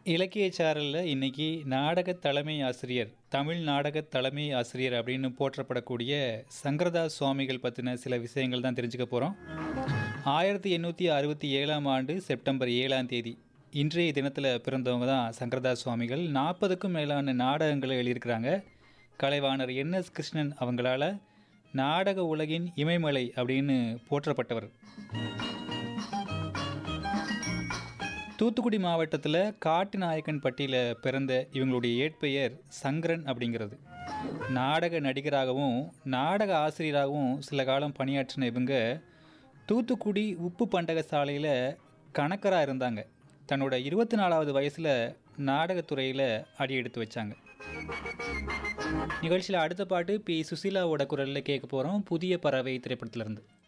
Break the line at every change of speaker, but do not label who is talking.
இலக்கிய சாரலில் இன்னைக்கு நாடக தலைமை ஆசிரியர் தமிழ் நாடக தலைமை ஆசிரியர் அப்படின்னு போற்றப்படக்கூடிய சங்கரதாஸ் சுவாமிகள் பற்றின சில விஷயங்கள் தான் தெரிஞ்சுக்க போகிறோம் ஆயிரத்தி எண்ணூற்றி அறுபத்தி ஏழாம் ஆண்டு செப்டம்பர் ஏழாம் தேதி இன்றைய தினத்தில் பிறந்தவங்க தான் சங்கரதாஸ் சுவாமிகள் நாற்பதுக்கும் மேலான நாடகங்களை எழுதியிருக்கிறாங்க கலைவாணர் என் எஸ் கிருஷ்ணன் அவங்களால நாடக உலகின் இமயமலை அப்படின்னு போற்றப்பட்டவர் தூத்துக்குடி மாவட்டத்தில் காட்டு நாயக்கன் பட்டியில் பிறந்த இவங்களுடைய ஏற்பெயர் சங்கரன் அப்படிங்கிறது நாடக நடிகராகவும் நாடக ஆசிரியராகவும் சில காலம் பணியாற்றின இவங்க தூத்துக்குடி உப்பு பண்டக சாலையில் கணக்கராக இருந்தாங்க தன்னோட இருபத்தி நாலாவது வயசில் நாடகத்துறையில் அடி எடுத்து வச்சாங்க நிகழ்ச்சியில் அடுத்த பாட்டு பி சுசீலாவோட குரலில் கேட்க போகிறோம் புதிய பறவை திரைப்படத்திலிருந்து